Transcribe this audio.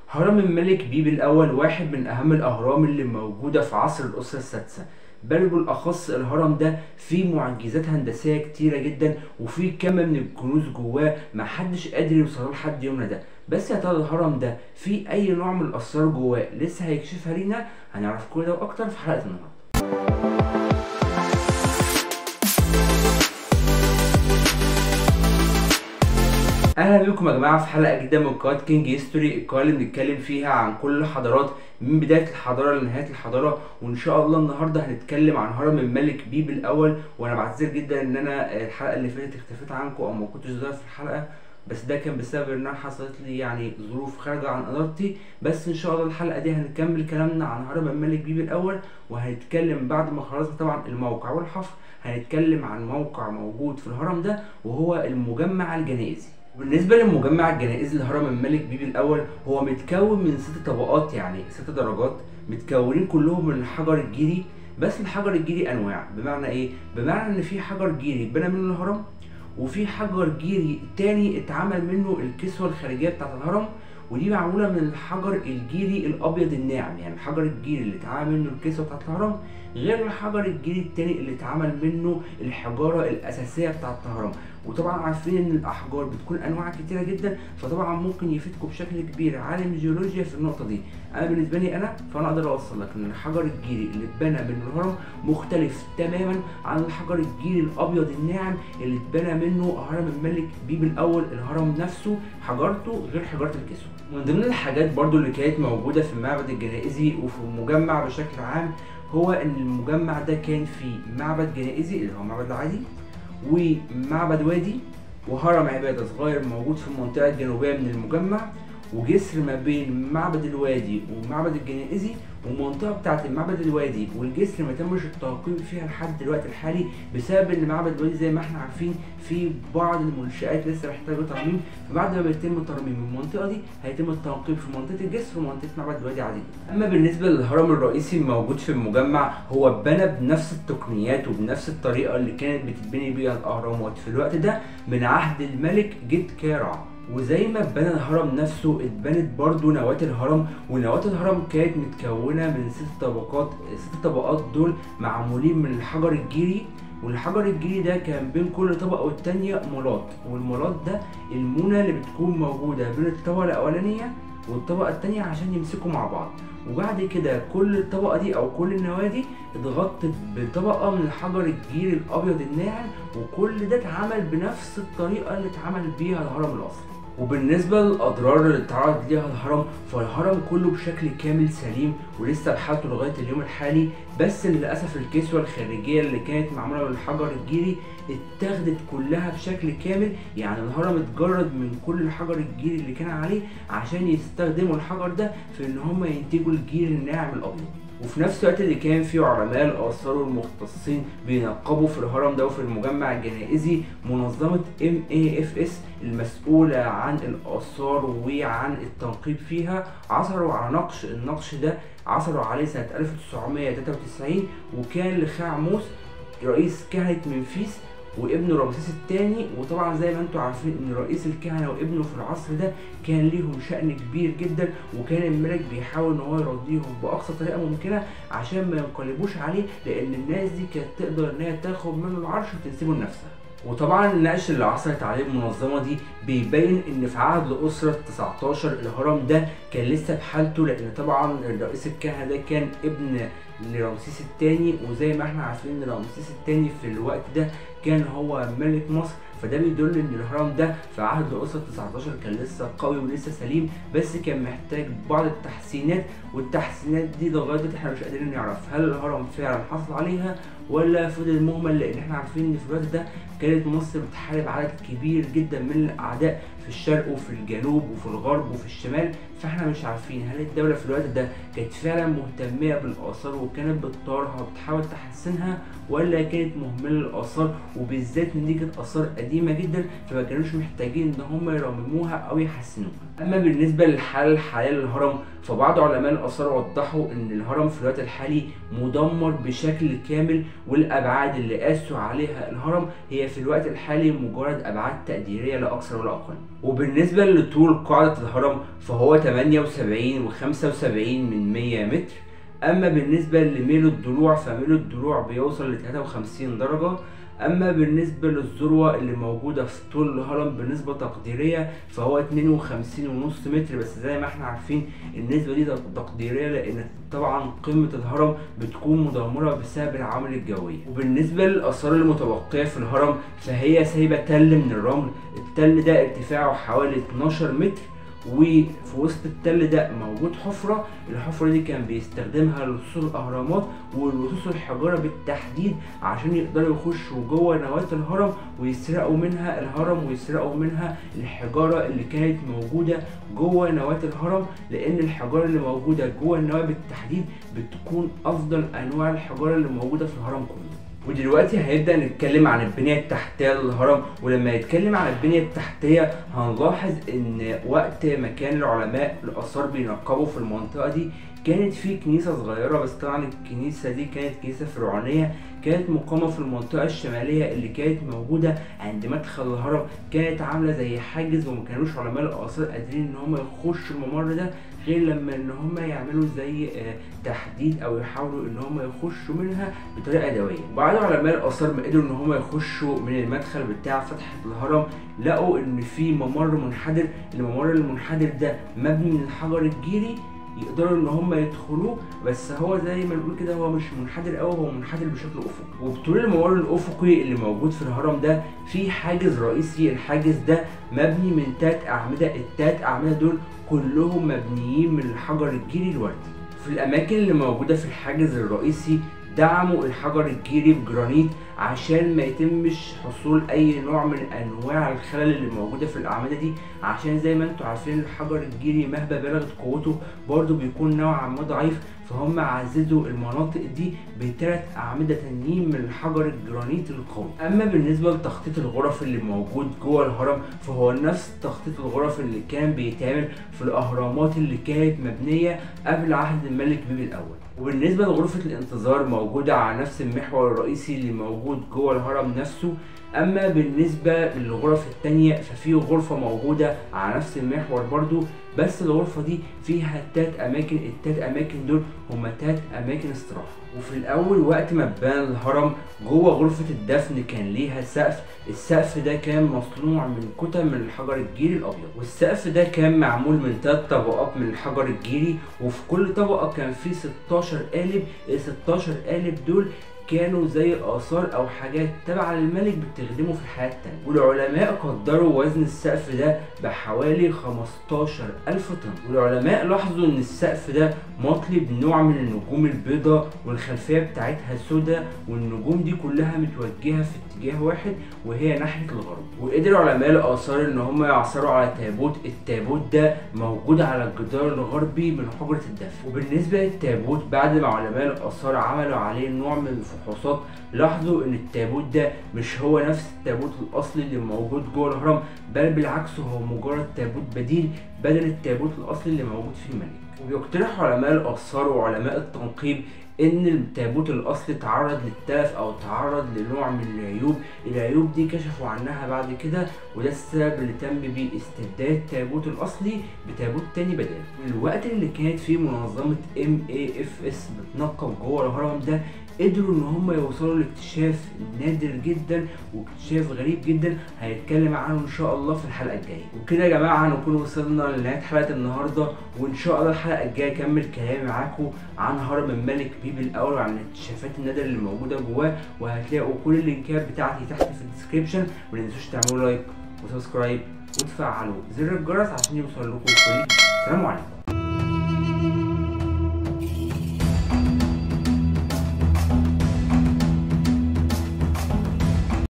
هرم الملك بيبي الأول واحد من أهم الأهرام اللي موجودة في عصر الأسرة السادسة بل بالأخص الهرم ده فيه معجزات هندسية كتيرة جدا وفيه كم من الكنوز جواه محدش قادر يوصل لحد يومنا ده بس يا ترى الهرم ده فيه أي نوع من الأسرار جواه لسه هيكشفها لينا هنعرف كل ده وأكتر في حلقة النهاردة اهلا بكم يا جماعه في حلقه جديده من قناه كينج هيستوري القناه اللي بنتكلم فيها عن كل الحضارات من بدايه الحضاره لنهايه الحضاره وان شاء الله النهارده هنتكلم عن هرم الملك بيبي الاول وانا بعتذر جدا ان انا الحلقه اللي فاتت اختفيت عنكم او ما كنتش ظاهر في الحلقه بس ده كان بسبب ان انا حصلت لي يعني ظروف خارجه عن ارادتي بس ان شاء الله الحلقه دي هنكمل كلامنا عن هرم الملك بيبي الاول وهنتكلم بعد ما خلصنا طبعا الموقع والحفر هنتكلم عن موقع موجود في الهرم ده وهو المجمع الجنائزي بالنسبة للمجمع الجنائزي لهرم الملك بيبي الأول هو متكون من ست طبقات يعني ست درجات متكونين كلهم من الحجر الجيري بس الحجر الجيري أنواع بمعنى إيه؟ بمعنى إن في حجر جيري اتبنى منه الهرم وفي حجر جيري تاني اتعمل منه الكسوة الخارجية بتاعة الهرم ودي معمولة من الحجر الجيري الأبيض الناعم يعني الحجر الجيري اللي اتعمل منه الكسوة بتاعة الهرم غير الحجر الجيري التاني اللي اتعمل منه الحجارة الأساسية بتاعة الهرم وطبعا عارفين ان الاحجار بتكون انواع كتيره جدا فطبعا ممكن يفيدكم بشكل كبير عالم الجيولوجيا في النقطه دي انا بالنسبه لي انا فانا اقدر اوصل لك ان الحجر الجيري اللي اتبنى من الهرم مختلف تماما عن الحجر الجيري الابيض الناعم اللي اتبنى منه هرم الملك بيبي الاول الهرم نفسه حجرته غير حجاره الكسوه من ضمن الحاجات برضو اللي كانت موجوده في المعبد الجنائزي وفي المجمع بشكل عام هو ان المجمع ده كان فيه معبد جنائزي اللي هو المعبد العادي ومعبد وادي وهرم عبادة صغير موجود في المنطقة الجنوبية من المجمع وجسر ما بين معبد الوادي ومعبد الجنائزي والمنطقة بتاعت المعبد الوادي والجسر ما تمش التعقيم فيها لحد الوقت الحالي بسبب ان معبد الوادي زي ما احنا عارفين في بعض المنشآت لسه محتاجة ترميم فبعد ما بيتم ترميم المنطقة دي هيتم التنقيب في منطقة الجسر ومنطقة معبد الوادي عادي اما بالنسبة للهرم الرئيسي الموجود في المجمع هو اتبنى بنفس التقنيات وبنفس الطريقة اللي كانت بتتبني بيها الاهرامات في الوقت ده من عهد الملك جيت كارع وزي ما اتبنى الهرم نفسه اتبنت برضو نواة الهرم ونواة الهرم كانت متكونة من ست طبقات ست طبقات دول معمولين من الحجر الجيري والحجر الجيري ده كان بين كل طبقة والتانية ملاط والملاط ده المونة اللي بتكون موجودة بين الطبقة الأولانية والطبقة التانية عشان يمسكوا مع بعض وبعد كده كل الطبقة دي أو كل النواة دي اتغطت بطبقة من الحجر الجيري الأبيض الناعم وكل ده اتعمل بنفس الطريقة اللي اتعمل بيها الهرم الأصلي وبالنسبة للأضرار اللي اتعرض ليها الهرم فالهرم كله بشكل كامل سليم ولسه بحالته لغاية اليوم الحالي بس للأسف الكسوة الخارجية اللي كانت معمولة من الحجر الجيري اتاخدت كلها بشكل كامل يعني الهرم اتجرد من كل الحجر الجيري اللي كان عليه عشان يستخدموا الحجر ده في ان هم ينتجوا الجير الناعم الابيض وفي نفس الوقت اللي كان فيه علماء الآثار والمختصين بينقبوا في الهرم ده وفي المجمع الجنائزي منظمة MAFS المسؤولة عن الآثار وعن التنقيب فيها عثروا على نقش النقش ده عثروا عليه سنة 1993 وكان لخعموس رئيس كهنة منفيس وابنه رمسيس الثاني وطبعا زي ما انتم عارفين ان رئيس الكهنه وابنه في العصر ده كان ليهم شأن كبير جدا وكان الملك بيحاول ان هو يرضيهم باقصى طريقه ممكنه عشان ما ينقلبوش عليه لان الناس دي كانت تقدر ان هي تاخد منه العرش وتنسبه لنفسها وطبعا النقش اللي عثرت عليه المنظمه دي بيبين ان في عهد الاسره 19 الهرم ده كان لسه بحالته لان طبعا رئيس الكهنه ده كان ابن لرمسيس الثاني وزي ما احنا عارفين ان رمسيس الثاني في الوقت ده كان هو ملك مصر فده بيدل ان الهرم ده في عهد الاسره 19 كان لسه قوي ولسه سليم بس كان محتاج بعض التحسينات والتحسينات دي لغايه دلوقتي احنا مش قادرين نعرف هل الهرم فعلا حصل عليها ولا فضل مهمل لان احنا عارفين ان في الوقت ده كانت مصر بتحارب عدد كبير جدا من الاعداء في الشرق وفي الجنوب وفي الغرب وفي الشمال فاحنا مش عارفين هل الدوله في الوقت ده كانت فعلا مهتميه بالاثار وكانت بتطورها وبتحاول تحسنها ولا كانت مهمله للاثار وبالذات ان دي كانت اثار قديمه جدا فما كانوش محتاجين ان هم يرمموها او يحسنوها اما بالنسبه للحاله الحاليه للهرم فبعض علماء الآثار وضحوا إن الهرم في الوقت الحالي مدمر بشكل كامل والأبعاد اللي قاسوا عليها الهرم هي في الوقت الحالي مجرد أبعاد تقديرية لا أكثر ولا أقل وبالنسبة لطول قاعدة الهرم فهو 78 و 75 من 100 متر أما بالنسبة لميل الضلوع فميل الضلوع بيوصل ل 53 درجة اما بالنسبة للذروة اللي موجودة في طول الهرم بنسبة تقديرية فهو 52 ونص متر بس زي ما احنا عارفين النسبة دي تقديرية لان طبعا قمة الهرم بتكون مدمرة بسبب العوامل الجوية وبالنسبة للآثار المتبقية في الهرم فهي سايبة تل من الرمل التل ده ارتفاعه حوالي 12 متر وفي وسط التل ده موجود حفرة الحفرة دي كان بيستخدمها لصوص الأهرامات ولصوص الحجارة بالتحديد عشان يقدروا يخشوا جوه نواة الهرم ويسرقوا منها الهرم ويسرقوا منها الحجارة اللي كانت موجودة جوه نواة الهرم لأن الحجارة اللي موجودة جوه النواة بالتحديد بتكون أفضل أنواع الحجارة اللي موجودة في الهرم كله ودلوقتي هنبدأ نتكلم عن البنية التحتية للهرم ولما نتكلم عن البنية التحتية هنلاحظ ان وقت ما كان العلماء الآثار بينقبوا في المنطقة دي كانت في كنيسة صغيرة بس طبعا الكنيسة دي كانت كنيسة فرعونية كانت مقامة في المنطقة الشمالية اللي كانت موجودة عند مدخل الهرم كانت عاملة زي حاجز وما كانوش علماء الآثار قادرين إن هم يخشوا الممر ده غير لما إن هم يعملوا زي تحديد أو يحاولوا إن هم يخشوا منها بطريقة يدوية وبعد علماء الآثار ما قدروا إن هم يخشوا من المدخل بتاع فتحة الهرم لقوا إن في ممر منحدر الممر المنحدر ده مبني من الحجر الجيري يقدروا ان هم يدخلوه بس هو زي ما نقول كده هو مش منحدر قوي هو منحدر بشكل افقي وبطول الممر الافقي اللي موجود في الهرم ده في حاجز رئيسي الحاجز ده مبني من تلات اعمده التلات اعمده دول كلهم مبنيين من الحجر الجيري الوردي في الاماكن اللي موجوده في الحاجز الرئيسي دعموا الحجر الجيري بجرانيت عشان ما يتمش حصول اي نوع من انواع الخلل اللي موجوده في الاعمده دي عشان زي ما انتم عارفين الحجر الجيري مهما بلغت قوته برضه بيكون نوعا ما ضعيف فهم عززوا المناطق دي بثلاث اعمده تانيين من الحجر الجرانيت القوي اما بالنسبه لتخطيط الغرف اللي موجود جوه الهرم فهو نفس تخطيط الغرف اللي كان بيتعمل في الاهرامات اللي كانت مبنيه قبل عهد الملك بيبي الاول وبالنسبه لغرفه الانتظار موجوده على نفس المحور الرئيسي اللي موجود جوه الهرم نفسه اما بالنسبه للغرف التانية ففي غرفه موجوده على نفس المحور برضو بس الغرفه دي فيها تلات اماكن التلات اماكن دول هما تلات اماكن استراحه وفي الاول وقت ما اتبنى الهرم جوه غرفه الدفن كان ليها سقف السقف ده كان مصنوع من كتل من الحجر الجيري الابيض والسقف ده كان معمول من تلات طبقات من الحجر الجيري وفي كل طبقه كان فيه 16 قالب ال 16 قالب دول كانوا زي آثار أو حاجات تبع للملك بتخدمه في الحياة التانية والعلماء قدروا وزن السقف ده بحوالي 15 ألف طن والعلماء لاحظوا إن السقف ده مطلي بنوع من النجوم البيضاء والخلفية بتاعتها سوداء والنجوم دي كلها متوجهة في اتجاه واحد وهي ناحية الغرب وقدر علماء الآثار إن هم يعثروا على تابوت التابوت ده موجود على الجدار الغربي من حجرة الدفن وبالنسبة للتابوت بعد ما علماء الآثار عملوا عليه نوع من الفحوصات لاحظوا ان التابوت ده مش هو نفس التابوت الاصلي اللي موجود جوه الهرم بل بالعكس هو مجرد تابوت بديل بدل التابوت الاصلي اللي موجود فيه الملك وبيقترح علماء الاثار وعلماء التنقيب ان التابوت الاصلي تعرض للتلف او تعرض لنوع من العيوب العيوب دي كشفوا عنها بعد كده وده السبب اللي تم بيه استبدال التابوت الاصلي بتابوت تاني بداله والوقت اللي كانت فيه منظمه ام اي اف اس بتنقب جوه الهرم ده قدروا ان هم يوصلوا لاكتشاف نادر جدا واكتشاف غريب جدا هنتكلم عنه ان شاء الله في الحلقه الجايه وكده يا جماعه نكون وصلنا لنهايه حلقه النهارده وان شاء الله الحلقه الجايه اكمل كلامي معاكم عن هرم الملك بيبي الاول وعن الاكتشافات النادره اللي موجوده جواه وهتلاقوا كل اللينكات بتاعتي تحت في الديسكربشن ما تنسوش تعملوا لايك وسبسكرايب وتفعلوا زر الجرس عشان يوصل لكم كل السلام عليكم